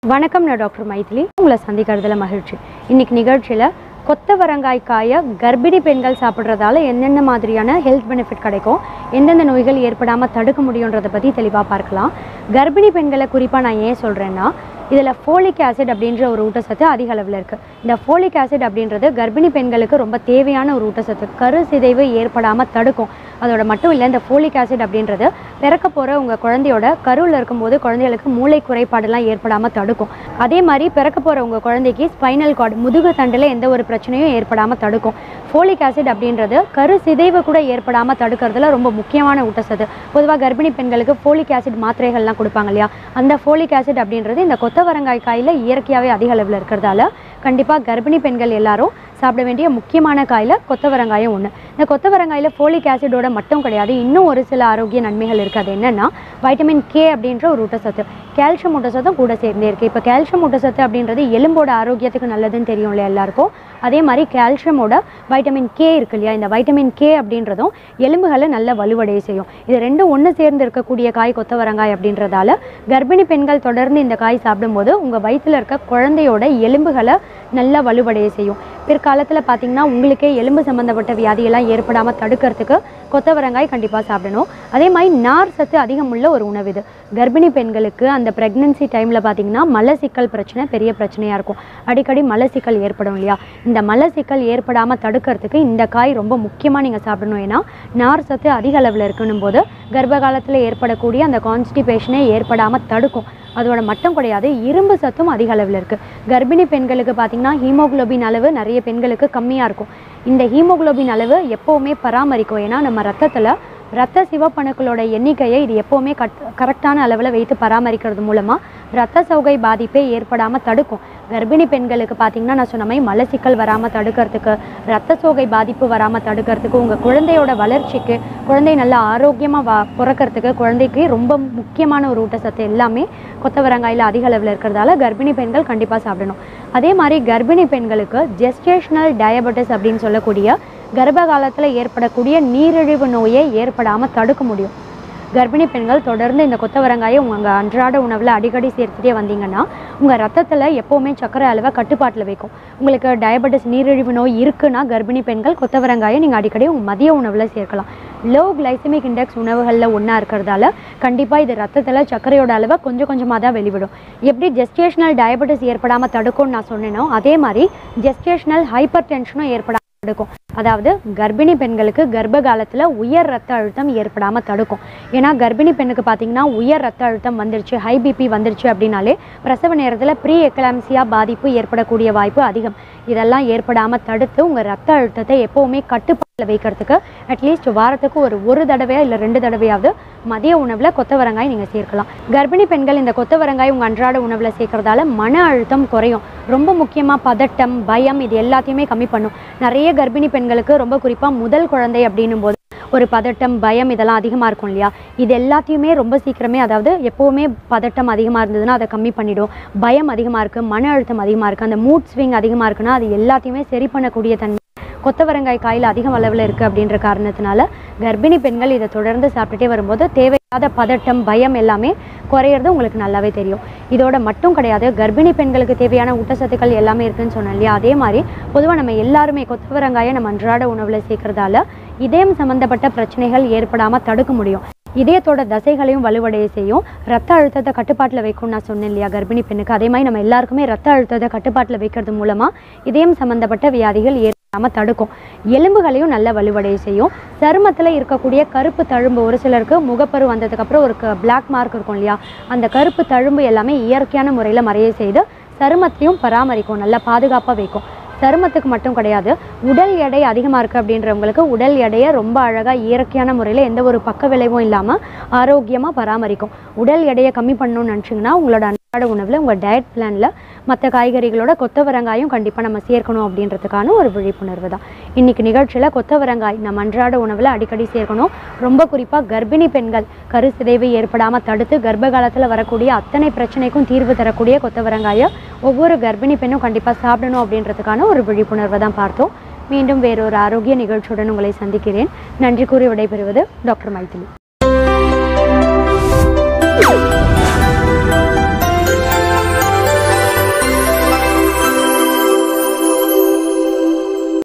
வணக்கம் நான் டாக்டர் மைதிலி உங்களை சந்திக்கிறதுல மகிழ்ச்சி இன்னைக்கு நிகழ்ச்சியில் கொத்தவரங்காய் காயை கர்ப்பிணி பெண்கள் சாப்பிட்றதால என்னென்ன மாதிரியான ஹெல்த் பெனிஃபிட் கிடைக்கும் எந்தெந்த நோய்கள் ஏற்படாமல் தடுக்க முடியுன்றதை பற்றி தெளிவாக பார்க்கலாம் கர்ப்பிணி பெண்களை குறிப்பாக நான் ஏன் சொல்கிறேன்னா இதில் ஃபோலிக் ஆசிட் அப்படின்ற ஒரு ஊட்டச்சத்து அதிக அளவில் இருக்குது இந்த ஃபோலிக் ஆசிட் அப்படின்றது கர்ப்பிணி பெண்களுக்கு ரொம்ப தேவையான ஒரு ஊட்டச்சத்து கரு சிதைவு ஏற்படாமல் தடுக்கும் அதோட மட்டும் இல்லை இந்த ஃபோலிக் ஆசிட் அப்படின்றது பிறக்க போகிற உங்கள் குழந்தையோட கருவில் இருக்கும்போது குழந்தைகளுக்கு மூளை குறைபாடுலாம் ஏற்படாமல் தடுக்கும் அதே மாதிரி பிறக்க போகிற உங்கள் குழந்தைக்கு ஸ்பைனல் கார்டு முதுகு தண்டில் எந்த ஒரு பிரச்சனையும் ஏற்படாமல் தடுக்கும் ஃபோலிக் ஆசிட் அப்படின்றது கரு சிதைவு கூட ஏற்படாமல் தடுக்கிறதுல ரொம்ப முக்கியமான ஊட்டச்சத்து பொதுவாக கர்ப்பிணி பெண்களுக்கு ஃபோலிக் ஆசிட் மாத்திரைகள்லாம் கொடுப்பாங்க இல்லையா அந்த ஃபோலிக் ஆசிட் அப்படின்றது இந்த கொத்தவரங்காய் காயில் இயற்கையாகவே அதிக அளவில் இருக்கிறதால கண்டிப்பாக கர்ப்பிணி பெண்கள் எல்லாரும் சாப்பிட வேண்டிய முக்கியமான காயில் கொத்தவரங்காயும் ஒன்று இந்த கொத்தவரங்காயில் ஃபோலிக் ஆசிடோட மட்டும் கிடையாது இன்னும் ஒரு சில ஆரோக்கிய நன்மைகள் இருக்குது அது என்னென்னா வைட்டமின் கே அப்படின்ற ஒரு ஊட்டச்சத்து கால்சியம் ஊட்டச்சத்தும் கூட சேர்ந்தே இருக்குது இப்போ கால்சியம் ஊட்டச்சத்து அப்படின்றது எலும்போட ஆரோக்கியத்துக்கு நல்லதுன்னு தெரியும் இல்லையா எல்லாருக்கும் அதே மாதிரி கால்சியமோட வைட்டமின் கே இருக்கு இல்லையா இந்த வைட்டமின் கே அப்படின்றதும் எலும்புகளை நல்ல வலுவடைய செய்யும் இது ரெண்டும் ஒன்று சேர்ந்து இருக்கக்கூடிய காய் கொத்தவரங்காய் அப்படின்றதால கர்ப்பிணி பெண்கள் தொடர்ந்து இந்த காய் சாப்பிடும்போது உங்கள் வயிற்றில் இருக்க குழந்தையோட எலும்புகளை நல்லா வலுவடைய செய்யும் பிற்காலத்தில் பார்த்தீங்கன்னா உங்களுக்கே எலும்பு சம்மந்தப்பட்ட வியாதியெல்லாம் ஏற்படாமல் தடுக்கிறதுக்கு கொத்தவரங்காய் கண்டிப்பாக சாப்பிடணும் அதே மாதிரி நார் சத்து அதிகம் உள்ள ஒரு உணவு இது கர்ப்பிணி பெண்களுக்கு அந்த ப்ரெக்னென்சி டைமில் பார்த்தீங்கன்னா மலச்சிக்கல் பிரச்சனை பெரிய பிரச்சனையாக இருக்கும் அடிக்கடி மலச்சிக்கல் ஏற்படும் இல்லையா இந்த மலச்சிக்கல் ஏற்படாமல் தடுக்கிறதுக்கு இந்த காய் ரொம்ப முக்கியமாக நீங்கள் சாப்பிடணும் ஏன்னா நார் சத்து அதிக அளவில் இருக்கணும் போது கர்ப்ப காலத்தில் ஏற்படக்கூடிய அந்த கான்ஸ்டிபேஷனே ஏற்படாமல் தடுக்கும் அதோட மட்டும் கிடையாது இரும்பு சத்தும் அதிக அளவில் இருக்குது கர்ப்பிணி பெண்களுக்கு பார்த்தீங்கன்னா ஹீமோகுளோபின் அளவு நிறைய பெண்களுக்கு கம்மியாக இருக்கும் இந்த ஹீமோகுளோபின் அளவு எப்போவுமே பராமரிக்கும் ஏன்னா நம்ம ரத்தத்தில் ரத்த சிவப்பணுக்களோட எண்ணிக்கையை இது எப்போவுமே கட் கரெக்டான அளவில் வைத்து பராமரிக்கிறது மூலமாக ரத்த சௌகை பாதிப்பே ஏற்படாமல் தடுக்கும் கர்ப்பிணி பெண்களுக்கு பார்த்தீங்கன்னா நான் சொன்ன மாதிரி மலச்சிக்கல் வராமல் தடுக்கிறதுக்கு ரத்த சோகை பாதிப்பு வராமல் தடுக்கிறதுக்கு உங்கள் குழந்தையோட வளர்ச்சிக்கு குழந்தை நல்லா ஆரோக்கியமாக வா பிறக்கிறதுக்கு குழந்தைக்கு ரொம்ப முக்கியமான ஒரு ஊட்டச்சத்து எல்லாமே கொத்தவரங்காயில் அதிக அளவில் இருக்கிறதால கர்ப்பிணி பெண்கள் கண்டிப்பாக சாப்பிடணும் அதே மாதிரி கர்ப்பிணி பெண்களுக்கு ஜெஸ்டேஷனல் டயபெட்டிஸ் அப்படின்னு சொல்லக்கூடிய கர்ப்ப காலத்தில் ஏற்படக்கூடிய நீரிழிவு நோயை ஏற்படாமல் தடுக்க முடியும் கர்ப்பிணி பெண்கள் தொடர்ந்து இந்த கொத்தவரங்காயை உங்கள் அன்றாட உணவில் அடிக்கடி சேர்த்துட்டே வந்தீங்கன்னா உங்கள் ரத்தத்தில் எப்போவுமே சர்க்கரை அளவை கட்டுப்பாட்டில் வைக்கும் உங்களுக்கு டயபெட்டிஸ் நீரிழிவு நோய் இருக்குன்னா கர்ப்பிணி பெண்கள் கொத்தவரங்காயை நீங்கள் அடிக்கடி உங்கள் மதிய உணவில் சேர்க்கலாம் லோ கிளைசமிக் இண்டெக்ஸ் உணவுகளில் ஒன்றா இருக்கிறதால கண்டிப்பாக இது ரத்தத்தில் சர்க்கரையோட அளவை கொஞ்சம் கொஞ்சமாக தான் வெளிவிடும் எப்படி ஜெஸ்டேஷனல் டயபெட்டிஸ் ஏற்படாமல் தடுக்கும்னு நான் சொன்னேனோ அதே மாதிரி ஜெஸ்டேஷனல் ஹைப்பர் டென்ஷனும் ஏற்படாமல் தடுக்கும் அதாவது கர்ப்பிணி பெண்களுக்கு கர்ப்ப காலத்தில் உயர் ரத்த அழுத்தம் ஏற்படாமல் தடுக்கும் ஏன்னா கர்ப்பிணி பெண்ணுக்கு பார்த்தீங்கன்னா உயர் ரத்த அழுத்தம் வந்துருச்சு ஹை பிபி வந்துருச்சு அப்படின்னாலே பிரசவ நேரத்தில் ப்ரீ எக்லாம்சியா பாதிப்பு ஏற்படக்கூடிய வாய்ப்பு அதிகம் இதெல்லாம் ஏற்படாமல் தடுத்து உங்கள் ரத்த அழுத்தத்தை எப்போவுமே கட்டுப்பாட்டில் வைக்கிறதுக்கு அட்லீஸ்ட் வாரத்துக்கு ஒரு ஒரு தடவையா இல்லை ரெண்டு தடவையாவது மதிய உணவில் கொத்தவரங்காய் நீங்கள் சேர்க்கலாம் கர்ப்பிணி பெண்கள் இந்த கொத்தவரங்காய் உங்கள் அன்றாட உணவில் சேர்க்கறதால மன அழுத்தம் குறையும் ரொம்ப முக்கியமாக பதட்டம் பயம் இது எல்லாத்தையுமே கம்மி பண்ணும் நிறைய கர்ப்பிணி பெண்களுக்கு ரொம்ப குறிப்பாக முதல் குழந்தை அப்படின்னும் போது ஒரு பதட்டம் பயம் இதெல்லாம் அதிகமாக இருக்கும் இல்லையா இது எல்லாத்தையுமே ரொம்ப சீக்கிரமே அதாவது எப்போவுமே பதட்டம் அதிகமாக இருந்ததுன்னா அதை கம்மி பண்ணிடும் பயம் அதிகமாக இருக்குது மன அழுத்தம் அதிகமாக இருக்குது அந்த மூட் ஸ்விங் அதிகமாக இருக்குன்னா அது எல்லாத்தையுமே சரி பண்ணக்கூடிய தன்மை கொத்தவரங்காய் காயில் அதிகம் அளவில் இருக்குது அப்படின்ற காரணத்தினால கர்ப்பிணி பெண்கள் இதை தொடர்ந்து சாப்பிட்டுட்டே வரும்போது தேவையில்லாத பதட்டம் பயம் எல்லாமே குறையிறது உங்களுக்கு நல்லாவே தெரியும் இதோட மட்டும் கிடையாது கர்ப்பிணி பெண்களுக்கு தேவையான ஊட்டச்சத்துக்கள் எல்லாமே இருக்குன்னு சொன்னேன் இல்லையா அதே மாதிரி பொதுவாக நம்ம எல்லாருமே கொத்தவரங்காயை நம்ம அன்றாட உணவில் சேர்க்கறதால இதயம் சம்மந்தப்பட்ட பிரச்சனைகள் ஏற்படாமல் தடுக்க முடியும் இதயத்தோட தசைகளையும் வலுவடைய செய்யும் ரத்த அழுத்தத்தை கட்டுப்பாட்டில் வைக்கும் நான் சொன்னேன் இல்லையா கர்ப்பிணி பெண்ணுக்கு அதே மாதிரி நம்ம எல்லாருக்குமே ரத்த அழுத்தத்தை கட்டுப்பாட்டில் வைக்கிறது மூலமாக இதயம் சம்மந்தப்பட்ட வியாதிகள் ஏற்படாமல் தடுக்கும் எலும்புகளையும் நல்ல வலுவடைய செய்யும் சருமத்தில் இருக்கக்கூடிய கருப்பு தழும்பு ஒரு சிலருக்கு முகப்பரு வந்ததுக்கப்புறம் ஒரு பிளாக் மார்க் இருக்கும் இல்லையா அந்த கருப்பு தழும்பு எல்லாமே இயற்கையான முறையில் மறைய செய்து சருமத்தையும் பராமரிக்கும் நல்லா பாதுகாப்பாக வைக்கும் சருமத்துக்கு மட்டும் கிடையாது உடல் எடை அதிகமாக இருக்குது அப்படின்றவங்களுக்கு உடல் எடையை ரொம்ப அழகாக இயற்கையான முறையில் எந்த ஒரு பக்க விளைவும் இல்லாமல் ஆரோக்கியமாக பராமரிக்கும் உடல் எடையை கம்மி பண்ணணும்னு நினச்சிங்கன்னா உங்களோட அன்றாட உணவில் உங்கள் டயட் பிளானில் மற்ற காய்கறிகளோட கொத்தவரங்காயும் கண்டிப்பாக நம்ம சேர்க்கணும் அப்படின்றதுக்கான ஒரு விழிப்புணர்வு தான் இன்றைக்கி நிகழ்ச்சியில் கொத்தவரங்காய் நம்ம அன்றாட உணவில் அடிக்கடி சேர்க்கணும் ரொம்ப குறிப்பாக கர்ப்பிணி பெண்கள் கரு சிதைவு ஏற்படாமல் தடுத்து கர்ப்ப காலத்தில் வரக்கூடிய அத்தனை பிரச்சனைக்கும் தீர்வு தரக்கூடிய கொத்தவரங்காயை ஒவ்வொரு கர்ப்பிணி பெண்ணும் கண்டிப்பாக சாப்பிடணும் அப்படின்றதுக்கான ஒரு விழிப்புணர்வை தான் பார்த்தோம் மீண்டும் வேறொரு ஆரோக்கிய நிகழ்ச்சியுடன் உங்களை சந்திக்கிறேன் நன்றி கூறி விடைபெறுவது டாக்டர் மைதிலி